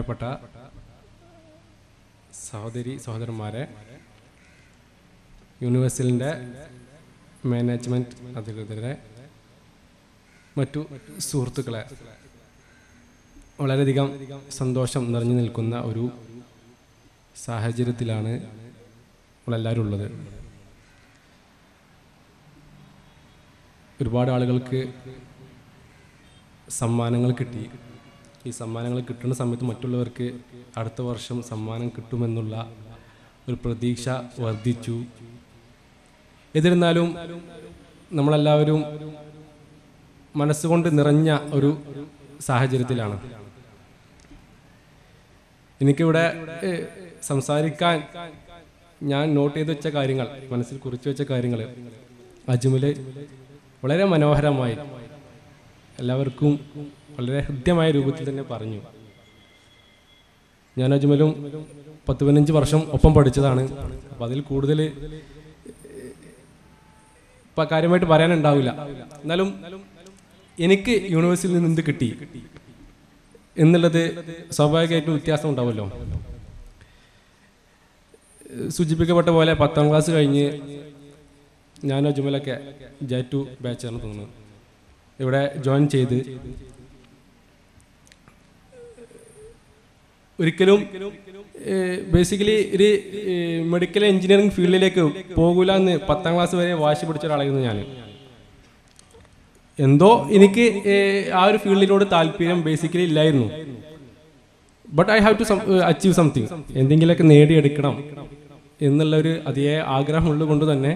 പ്രിയപ്പെട്ട സഹോദരി സഹോദരന്മാരെ യൂണിവേഴ്സലിൻ്റെ മാനേജ്മെൻറ്റ് അധികൃതരെ മറ്റു സുഹൃത്തുക്കളെ വളരെയധികം സന്തോഷം നിറഞ്ഞു നിൽക്കുന്ന ഒരു സാഹചര്യത്തിലാണ് നമ്മളെല്ലാവരും ഉള്ളത് ഒരുപാട് ആളുകൾക്ക് സമ്മാനങ്ങൾ കിട്ടി ഈ സമ്മാനങ്ങൾ കിട്ടുന്ന സമയത്ത് മറ്റുള്ളവർക്ക് അടുത്ത വർഷം സമ്മാനം കിട്ടുമെന്നുള്ള ഒരു പ്രതീക്ഷ വർദ്ധിച്ചു എന്നിരുന്നാലും നമ്മളെല്ലാവരും മനസ്സുകൊണ്ട് നിറഞ്ഞ ഒരു സാഹചര്യത്തിലാണ് എനിക്കിവിടെ ഏഹ്, സംസാരിക്കാൻ ഞാൻ നോട്ട് ചെയ്ത് വെച്ച കാര്യങ്ങൾ മനസ്സിൽ കുറിച്ച് വെച്ച കാര്യങ്ങൾ അജ്മല് വളരെ മനോഹരമായി എല്ലാവർക്കും വളരെ ഹൃദ്യമായ രൂപത്തിൽ തന്നെ പറഞ്ഞു ഞാൻ അജ്മലും പത്ത് പതിനഞ്ച് വർഷം ഒപ്പം പഠിച്ചതാണ് അപ്പം അതിൽ കൂടുതൽ ഇപ്പം കാര്യമായിട്ട് പറയാനുണ്ടാവില്ല എന്നാലും എനിക്ക് യൂണിവേഴ്സിറ്റിയിൽ നിന്ന് എന്ത് കിട്ടി എന്നുള്ളത് സ്വാഭാവികമായിട്ടും വ്യത്യാസം ഉണ്ടാവുമല്ലോ സൂചിപ്പിക്കപ്പെട്ട പോലെ പത്താം ക്ലാസ് കഴിഞ്ഞ് ഞാനോ ജുമലൊക്കെ ജെ ടു ബാച്ചാണ് തോന്നുന്നു ഇവിടെ ജോയിൻ ചെയ്ത് ഒരിക്കലും ബേസിക്കലി ഒരു മെഡിക്കൽ എഞ്ചിനീയറിംഗ് ഫീൽഡിലേക്ക് പോകൂല എന്ന് പത്താം ക്ലാസ് വരെ വാശി പിടിച്ച ഒരാളായിരുന്നു ഞാൻ എന്തോ എനിക്ക് ഏഹ്, ആ ഒരു ഫീൽഡിനോട് താല്പര്യം ബേസിക്കലി ഇല്ലായിരുന്നു but I have to achieve something എന്തെങ്കിലുമൊക്കെ നേടിയെടുക്കണം എന്നുള്ള ഒരു അതിയായ ആഗ്രഹമുള്ളത് കൊണ്ട് തന്നെ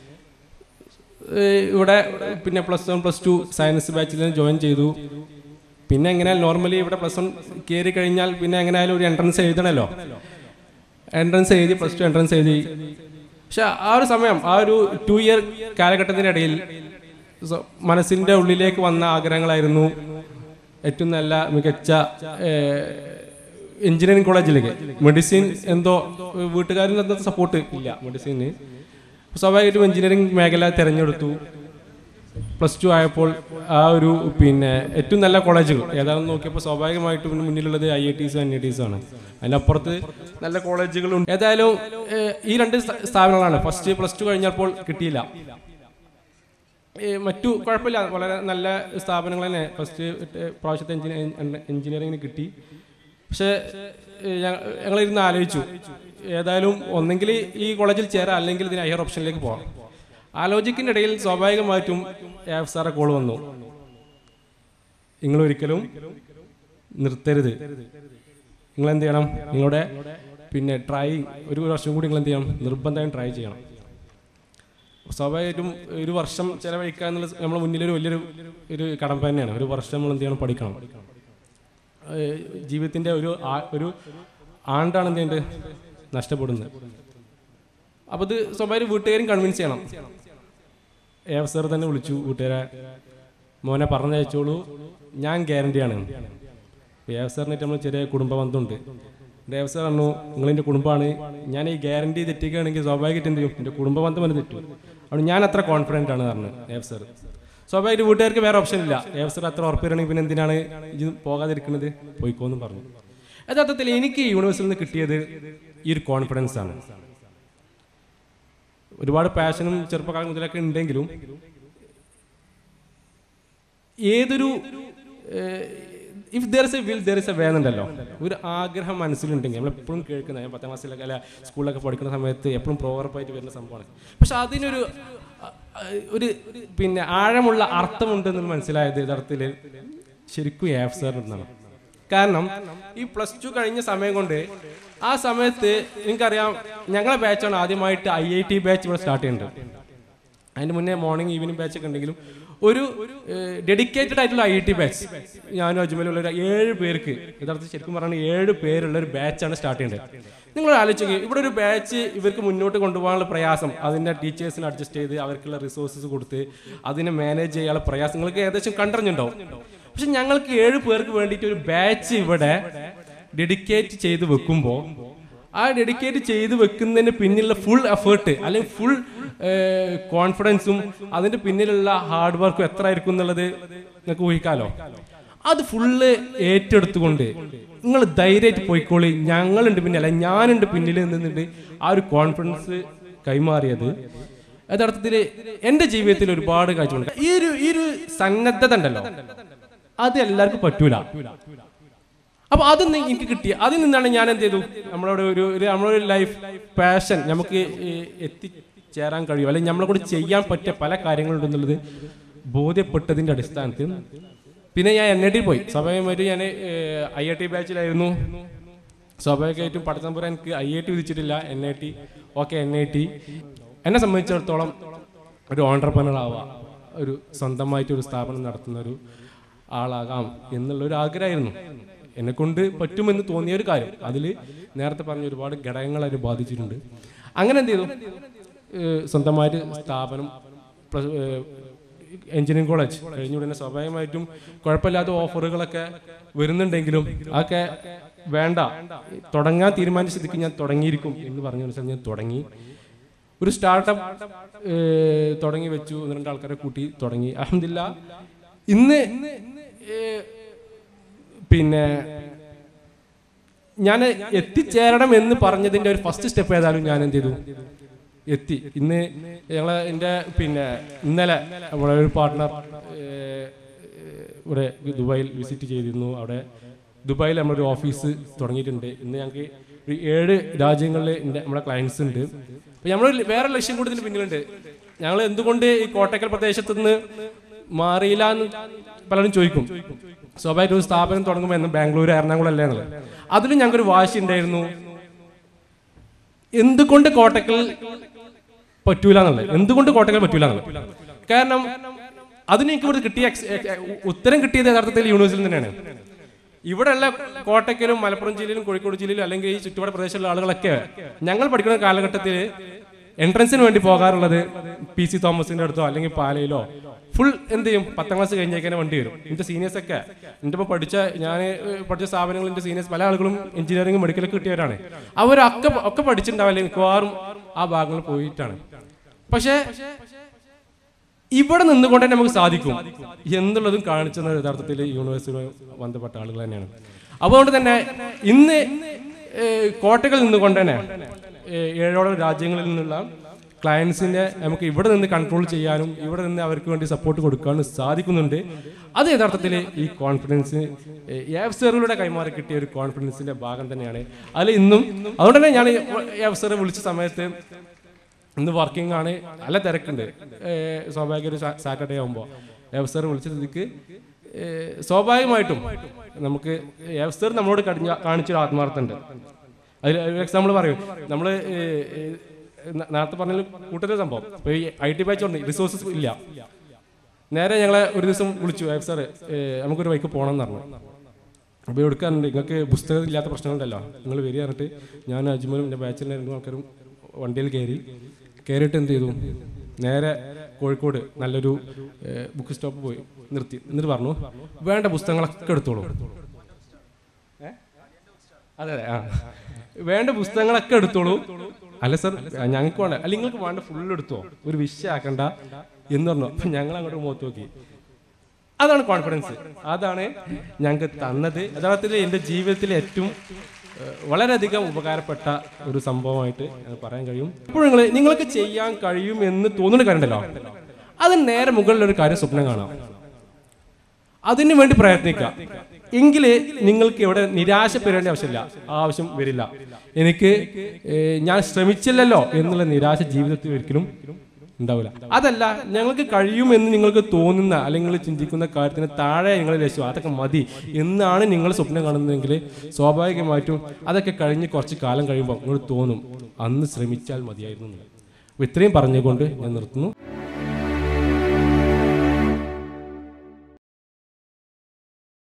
ഏഹ്, ഇവിടെ പിന്നെ plus one plus two science ബാച്ചിൽ ജോയിൻ ചെയ്തു പിന്നെ എങ്ങനെ നോർമലി ഇവിടെ പ്ലസ് വൺ കയറി കഴിഞ്ഞാൽ പിന്നെ എങ്ങനെയായാലും ഒരു എൻട്രൻസ് എഴുതണമല്ലോ എൻട്രൻസ് എഴുതി പ്ലസ് ടു എൻട്രൻസ് എഴുതി പക്ഷെ ആ ഒരു സമയം ആ ഒരു ടു ഇയർ കാലഘട്ടത്തിനിടയിൽ സോ- മനസ്സിന്റെ ഉള്ളിലേക്ക് വന്ന ആഗ്രഹങ്ങളായിരുന്നു ഏറ്റവും നല്ല മികച്ച എഞ്ചിനീയറിംഗ് കോളേജിലേക്ക് മെഡിസിൻ എന്തോ വീട്ടുകാരിൽ എന്തോ സപ്പോർട്ട് ഇല്ല മെഡിസിന് സ്വാഭാവികമായിട്ടും എഞ്ചിനീയറിംഗ് മേഖല തിരഞ്ഞെടുത്തു പ്ലസ് ടു ആയപ്പോൾ ആ ഒരു പിന്നെ ഏറ്റവും നല്ല കോളേജുകൾ ഏതാണെന്ന് നോക്കിയപ്പോൾ സ്വാഭാവികമായിട്ടും ഇതിന് മുന്നിലുള്ളത് I I Ts N I Ts ആണ് അതിനപ്പുറത്ത് നല്ല കോളേജുകളുണ്ട് ഏതായാലും ഏഹ്, ഈ രണ്ട് സ്ഥാ- സ്ഥാപനങ്ങളാണ് ഫസ്റ്റ് പ്ലസ് ടു കഴിഞ്ഞപ്പോൾ കിട്ടിയില്ല ഏ, മറ്റു കുഴപ്പമില്ല വളരെ നല്ല സ്ഥാപനങ്ങൾ തന്നെ ഫസ്റ്റ് പ്രാവശ്യത്തെ എഞ്ചിനീയറിംഗിന് കിട്ടി പക്ഷേ ഏ, ഞ- ഞങ്ങളിരുന്ന് ആലോചിച്ചു ഏതായാലും ഒന്നെങ്കിൽ ഈ കോളേജിൽ ചേരാം അല്ലെങ്കിൽ ഇതിന് ഹയർ ഓപ്ഷനിലേക്ക് പോകാം ആലോചിക്കുന്നതിനിടയിൽ സ്വാഭാവികമായിട്ടും എഫ് സാറെ കോൾ വന്നു നിങ്ങൾ ഒരിക്കലും നിർത്തരുത് നിങ്ങൾ എന്ത് ചെയ്യണം നിങ്ങളുടെ പിന്നെ ട്രൈ ഒരു വർഷം കൂടി നിങ്ങൾ എന്ത് ചെയ്യണം നിർബന്ധമായും ട്രൈ ചെയ്യണം സ്വാഭാവികമായിട്ടും ഒരു വർഷം ചെലവഴിക്കുക എന്നുള്ള നമ്മുടെ മുന്നിൽ ഒരു വലിയൊരു ഒരു കടമ്പ തന്നെയാണ് ഒരു വർഷം നമ്മൾ എന്ത് ചെയ്യണം പഠിക്കണം ഏഹ് ജീവിതത്തിന്റെ ഒരു ആ- ഒരു ആണ്ടാണ് എന്ത് ചെയ്യേണ്ടത് നഷ്ടപ്പെടുന്നത് അപ്പൊ ഇത് സ്വാഭാവികം വീട്ടുകാരും കൺവിൻസ് ചെയ്യണം ഏവ് സാർ തന്നെ വിളിച്ചു വീട്ടുകാരെ മോനെ പറഞ്ഞയച്ചോളൂ ഞാൻ ഗ്യാരണ്ടിയാണ് ഏവ് സാറിനായിട്ട് നമ്മൾ ചെറിയ കുടുംബ ബന്ധമുണ്ട് ദേവ് സാർ പറഞ്ഞു നിങ്ങളെൻ്റെ കുടുംബമാണ് ഞാൻ ഈ ഗ്യാരണ്ടി തെറ്റിക്കുകയാണെങ്കിൽ സ്വാഭാവികമായിട്ട് എന്ത് ചെയ്യും എൻ്റെ കുടുംബ ബന്ധം എന്നെ തെറ്റും അതുകൊണ്ട് ഞാൻ അത്ര കോൺഫിഡൻ്റ് ആണ് പറഞ്ഞു ഏവ് സാർ സ്വാഭാവികമായിട്ട് വീട്ടുകാർക്ക് വേറെ ഓപ്ഷൻ ഇല്ല ഏവ് സാർ അത്ര ഉറപ്പിക്കുകയാണെങ്കിൽ പിന്നെ എന്തിനാണ് ഇത് പോകാതിരിക്കുന്നത് പോയിക്കോന്നും പറഞ്ഞു യഥാർത്ഥത്തിൽ എനിക്ക് യൂണിവേഴ്സിൽ നിന്ന് കിട്ടിയത് ഈ ഒരു കോൺഫിഡൻസ് ആണ് ഒരുപാട് പാഷനും ചെറുപ്പക്കാലം മുതലൊക്കെ ഉണ്ടെങ്കിലും ഏതൊരു if there is a will there is a വേന്നുണ്ടല്ലോ ഒരു ആഗ്രഹം മനസ്സിലുണ്ടെങ്കിൽ നമ്മൾ എപ്പോഴും കേൾക്കുന്ന ഞാൻ പത്താം ക്ലാസ്സിലൊക്കെ അല്ല സ്കൂളിലൊക്കെ പഠിക്കുന്ന സമയത്ത് എപ്പോഴും പ്രോവർപ്പായിട്ട് വരുന്ന സംഭവമാണ് പക്ഷെ അതിനൊരു അ, അ, ഒരു പിന്നെ ആഴമുള്ള അർത്ഥമുണ്ടെന്ന് മനസ്സിലായത് യഥാർത്ഥത്തിൽ ശരിക്കും എഫ് സാർ എന്നാണ് കാരണം ഈ പ്ലസ് ടു കഴിഞ്ഞ സമയം കൊണ്ട് ആ സമയത്ത് എനിക്കറിയാം ഞങ്ങളെ ബാച്ചാണ് ആദ്യമായിട്ട് ഐ ഐ ടി ബാച്ച് ഇവിടെ സ്റ്റാർട്ട് ചെയ്യുന്നുണ്ട് അതിന് മുന്നേ മോർണിംഗ് ഈവനിങ് ബാച്ച് ഒക്കെ ഉണ്ടെങ്കിലും ഒരു ഡെഡിക്കേറ്റഡ് ആയിട്ടുള്ള ഐ ടി ബാച്ച് ഞാനും അജ്മലുള്ള ഒരു ഏഴ് പേർക്ക് യഥാർത്ഥത്തിൽ ശരിക്കും പറഞ്ഞാൽ ഏഴ് പേരുള്ള ഒരു ബാച്ചാണ് സ്റ്റാർട്ട് ചെയ്യേണ്ടത് നിങ്ങൾ ആലോചിക്കുക ഇവിടെ ഒരു ബാച്ച് ഇവർക്ക് മുന്നോട്ട് കൊണ്ടുപോകാനുള്ള പ്രയാസം അതിന്റെ ടീച്ചേഴ്സിനെ അഡ്ജസ്റ്റ് ചെയ്ത് അവർക്കുള്ള റിസോഴ്സസ് കൊടുത്ത് അതിനെ മാനേജ് ചെയ്യാനുള്ള പ്രയാസം നിങ്ങൾക്ക് ഏകദേശം കണ്ടറിഞ്ഞുണ്ടാവും പക്ഷെ ഞങ്ങൾക്ക് ഏഴ് പേർക്ക് വേണ്ടിയിട്ട് ഒരു ബാച്ച് ഇവിടെ ഡെഡിക്കേറ്റ് ചെയ്ത് വെക്കുമ്പോൾ ആ ഡെഡിക്കേറ്റ് ചെയ്ത് വെക്കുന്നതിന് പിന്നിലുള്ള ഫുൾ എഫേർട്ട് അല്ലെങ്കിൽ ഫുൾ കോൺഫിഡൻസും അതിന്റെ പിന്നിലുള്ള ഹാർഡ് വർക്കും എത്ര ആയിരിക്കും എന്നുള്ളത് നിങ്ങൾക്ക് ഊഹിക്കാലോ അത് ഫുള്ള് ഏറ്റെടുത്തുകൊണ്ട് നിങ്ങൾ ധൈര്യമായിട്ട് പോയിക്കോളി ഞങ്ങളുണ്ട് പിന്നിൽ അല്ല ഞാനുണ്ട് പിന്നിൽ നിന്നിട്ട് ആ ഒരു കോൺഫിഡൻസ് കൈമാറിയത് യഥാർത്ഥത്തിൽ എൻ്റെ ജീവിതത്തിൽ ഒരുപാട് കാഴ്ചകളുണ്ട് ഈ ഒരു ഈ ഒരു സന്നദ്ധത ഉണ്ടല്ലോ അത് എല്ലാവർക്കും പറ്റൂല അപ്പൊ അത് നി- എനിക്ക് കിട്ടി അതിൽ നിന്നാണ് ഞാൻ എന്ത് ചെയ്തു നമ്മളോട് ഒരു ഒരു നമ്മളൊരു ലൈഫ് പാഷൻ നമുക്ക് ഈ എത്തിച്ചേരാൻ കഴിയും അല്ലെങ്കിൽ നമ്മളെ കൂടി ചെയ്യാൻ പറ്റിയ പല കാര്യങ്ങളുണ്ടെന്നുള്ളത് ബോധ്യപ്പെട്ടതിന്റെ അടിസ്ഥാനത്തിൽ പിന്നെ ഞാൻ എൻ ഐ ടി പോയി സ്വാഭാവികമായിട്ട് ഞാൻ ഐ ഐ ടി ബാച്ചിലായിരുന്നു സ്വാഭാവികമായിട്ടും പഠിത്തമ്പുരം എനിക്ക് ഐ ഐ ടി വിധിച്ചിട്ടില്ല N I T okay N I T എന്നെ സംബന്ധിച്ചിടത്തോളം ഒരു ഓണ്ടർപ്രണർ ആവുക ഒരു സ്വന്തമായിട്ട് ഒരു സ്ഥാപനം നടത്തുന്ന ഒരു ആളാകാം എന്നുള്ളൊരു ആഗ്രഹമായിരുന്നു എന്നെ കൊണ്ട് പറ്റുമെന്ന് തോന്നിയ ഒരു കാര്യം അതിൽ നേരത്തെ പറഞ്ഞ ഒരുപാട് ഘടകങ്ങൾ അതിന് ബാധിച്ചിട്ടുണ്ട് അങ്ങനെ എന്ത് ചെയ്തു ഏഹ് സ്വന്തമായിട്ട് സ്ഥാപനം പ്ലസ് ഏഹ് എഞ്ചിനീയറിംഗ് കോളേജ് കഴിഞ്ഞ ഉടനെ സ്വാഭാവികമായിട്ടും കുഴപ്പമില്ലാത്ത ഓഫറുകളൊക്കെ വരുന്നുണ്ടെങ്കിലും അതൊക്കെ വേണ്ട തുടങ്ങാൻ തീരുമാനിച്ച സ്ഥിതിക്ക് ഞാൻ തുടങ്ങിയിരിക്കും എന്ന് പറഞ്ഞ അനുസരിച്ച് ഞാൻ തുടങ്ങി ഒരു സ്റ്റാർട്ടപ്പ് തുടങ്ങി വെച്ചു ഒന്ന് രണ്ട് ആൾക്കാരെ കൂട്ടി തുടങ്ങി അഹമ്മദില്ല ഇന്ന് ഏഹ്, പിന്നെ ഞാൻ എത്തിച്ചേരണം എന്ന് പറഞ്ഞതിന്റെ ഒരു ഫസ്റ്റ് സ്റ്റെപ്പ് ഏതായാലും ഞാൻ എന്ത് ചെയ്തു എത്തി ഇന്ന് ഞങ്ങളെ എൻ്റെ പിന്നെ ഇന്നലെ നമ്മളെ ഒരു പാർട്ട്ണർ ഇവിടെ ദുബായിൽ വിസിറ്റ് ചെയ്തിരുന്നു അവിടെ ദുബായിൽ നമ്മളൊരു ഓഫീസ് തുടങ്ങിയിട്ടുണ്ട് ഇന്ന് ഞങ്ങൾക്ക് ഒരു ഏഴ് രാജ്യങ്ങളിൽ എൻ്റെ നമ്മുടെ ക്ലയൻസ് ഉണ്ട് അപ്പോൾ നമ്മൾ വേറെ ലക്ഷ്യം കൂടി ഇതിന് പിന്നിലുണ്ട് ഞങ്ങൾ എന്തുകൊണ്ട് ഈ കോട്ടക്കൽ പ്രദേശത്ത് നിന്ന് മാറിയില്ല എന്ന് പലരും ചോദിക്കും സ്വാഭാവികമായിട്ട് ഒരു സ്ഥാപനം തുടങ്ങുമ്പോൾ എന്ന് ബാംഗ്ലൂർ എറണാകുളം അല്ലേ എന്നുള്ളത് അതിലും ഞങ്ങൾക്കൊരു വാശി ഉണ്ടായിരുന്നു എന്തുകൊണ്ട് കോട്ടക്കൽ പറ്റൂല എന്നുള്ളത് എന്തുകൊണ്ട് കോട്ടക്കൽ പറ്റൂല എന്നുള്ളത് കാരണം അതിന് എനിക്ക് ഇവിടെ കിട്ടിയ ex- ex- ഉത്തരം കിട്ടിയത് യഥാർത്ഥത്തിൽ യൂണിവേഴ്സിറ്റിയിൽ തന്നെയാണ് ഇവിടെയുള്ള കോട്ടക്കലും മലപ്പുറം ജില്ലയിലും കോഴിക്കോട് ജില്ലയിലും അല്ലെങ്കിൽ ഈ ചുറ്റുപാട് പ്രദേശത്തുള്ള ആളുകളൊക്കെ ഞങ്ങൾ പഠിക്കുന്ന കാലഘട്ടത്തിൽ എൻട്രൻസിന് വേണ്ടി പോകാറുള്ളത് പി സി തോമസിന്റെ അടുത്തോ അല്ലെങ്കിൽ പാലയിലോ ഫുൾ എന്ത് ചെയ്യും പത്താം ക്ലാസ് കഴിഞ്ഞേക്കാനെ വണ്ടി വരും എന്റെ സീനിയേഴ്സ് ഒക്കെ എന്റെ ഒപ്പം പഠിച്ച ഞാൻ പഠിച്ച സ്ഥാപനങ്ങളിൽ എന്റെ സീനിയേഴ്സ് പല ആളുകളും എഞ്ചിനീയറിംഗ് മെഡിക്കലൊക്കെ കിട്ടിയവരാണ് അവരൊക്കെ ഒക്കെ പഠിച്ചിട്ടുണ്ടാവില്ല മിക്കവാറും ആ ഭാഗങ്ങളിൽ പോയിട്ടാണ് പക്ഷേ ഇവിടെ നിന്നുകൊണ്ട് തന്നെ നമുക്ക് സാധിക്കും എന്നുള്ളതും കാണിച്ചത് യഥാർത്ഥത്തിൽ യൂണിവേഴ്സിറ്റിയുമായി ബന്ധപ്പെട്ട ആളുകൾ തന്നെയാണ് അതുകൊണ്ട് തന്നെ ഇന്ന് ഏഹ്, കോട്ടകളിൽ നിന്നുകൊണ്ട് തന്നെ ഏഹ്, ഏഴോളം രാജ്യങ്ങളിൽ നിന്നുള്ള ക്ലയൻസിനെ നമുക്ക് ഇവിടെ നിന്ന് കൺട്രോൾ ചെയ്യാനും ഇവിടെ നിന്ന് അവർക്ക് വേണ്ടി സപ്പോർട്ട് കൊടുക്കാനും സാധിക്കുന്നുണ്ട് അത് യഥാർത്ഥത്തിൽ ഈ കോൺഫിഡൻസ് എഫ്സറുകളുടെ കൈമാറി കിട്ടിയ ഒരു കോൺഫിഡൻസിന്റെ ഭാഗം തന്നെയാണ് അതിൽ ഇന്നും അതുകൊണ്ട് തന്നെ ഞാൻ എഫ്സറെ വിളിച്ച സമയത്ത് ഇന്ന് വർക്കിംഗ് ആണ് നല്ല തിരക്കുണ്ട് ഏഹ് സ്വാഭാവിക ഒരു സാറ്റർഡേ ആകുമ്പോൾ എഫ്സർ വിളിച്ച സ്ഥിതിക്ക് ഏഹ് സ്വാഭാവികമായിട്ടും നമുക്ക് എഫ്സർ നമ്മളോട് കടിഞ്ഞ കാണിച്ചൊരു ആത്മാർത്ഥം ഉണ്ട് അതിൽ ഒരു എക്സാമ്പിൾ പറയും നമ്മൾ നേരത്തെ പറഞ്ഞ കൂട്ടൊരു സംഭവം ഇപ്പൊ ഈ ഐ ടി ബാച്ച് ഉണ്ട് റിസോഴ്സസ് ഇല്ല നേരെ ഞങ്ങളെ ഒരു ദിവസം വിളിച്ചു എഫ്സർ നമുക്കൊരു വൈക്ക് പോകണം എന്ന് പറഞ്ഞു അപ്പോൾ എടുക്കാറുണ്ട് നിങ്ങൾക്ക് പുസ്തകം ഇല്ലാത്ത പ്രശ്നങ്ങളുണ്ടല്ലോ നിങ്ങൾ വരിക പറഞ്ഞിട്ട് ഞാൻ അജ്മലും എൻ്റെ ബാച്ചിലെ രണ്ടു ആൾക്കാരും വണ്ടിയിൽ കയറി കയറിയിട്ട് എന്ത് ചെയ്തു നേരെ കോഴിക്കോട് നല്ലൊരു ബുക്ക് സ്റ്റോപ്പ് പോയി നിർത്തി എന്നിട്ട് പറഞ്ഞു വേണ്ട പുസ്തകങ്ങളൊക്കെ എടുത്തോളൂ ഏ? അതെ അതെ ആ വേണ്ട പുസ്തകങ്ങളൊക്കെ എടുത്തോളൂ അല്ല സർ ഞങ്ങൾക്ക് വേണ്ട അല്ല നിങ്ങൾക്ക് വേണ്ട ഫുൾ എടുത്തോ ഒരു വിഷയാക്കണ്ട എന്ന് പറഞ്ഞു അപ്പൊ ഞങ്ങൾ അങ്ങോട്ട് മുഖത്ത് നോക്കി അതാണ് കോൺഫിഡൻസ് അതാണ് ഞങ്ങൾക്ക് തന്നത് യഥാർത്ഥത്തിൽ എൻ്റെ ജീവിതത്തിലെ ഏറ്റവും ഏഹ്, വളരെയധികം ഉപകാരപ്പെട്ട ഒരു സംഭവമായിട്ട് ഞാൻ പറയാൻ കഴിയും ഇപ്പോൾ നിങ്ങൾ നിങ്ങൾക്ക് ചെയ്യാൻ കഴിയും എന്ന് തോന്നുന്ന കാര്യമുണ്ടല്ലോ അത് നേരെ മുകളിൽ ഒരു കാര്യം സ്വപ്നം കാണാം അതിനു വേണ്ടി പ്രയത്നിക്കാം എങ്കില് നിങ്ങൾക്ക് ഇവിടെ നിരാശപ്പെടേണ്ട ആവശ്യമില്ല ആ ആവശ്യം വരില്ല എനിക്ക് ഏഹ്, ഞാൻ ശ്രമിച്ചില്ലല്ലോ എന്നുള്ള നിരാശ ജീവിതത്തിൽ ഒരിക്കലും ഉണ്ടാവില്ല അതല്ല ഞങ്ങൾക്ക് കഴിയുമെന്ന് നിങ്ങൾക്ക് തോന്നുന്ന അല്ലെങ്കിൽ നിങ്ങൾ ചിന്തിക്കുന്ന കാര്യത്തിന് താഴെ നിങ്ങൾ ലക്ഷ്യം അതൊക്കെ മതി എന്നാണ് നിങ്ങൾ സ്വപ്നം കാണുന്നതെങ്കിൽ സ്വാഭാവികമായിട്ടും അതൊക്കെ കഴിഞ്ഞ് കുറച്ച് കാലം കഴിയുമ്പോൾ നിങ്ങൾ തോന്നും അന്ന് ശ്രമിച്ചാൽ മതിയായിരുന്നു എന്ന്. അപ്പൊ ഇത്രയും പറഞ്ഞുകൊണ്ട് ഞാൻ നിർത്തുന്നു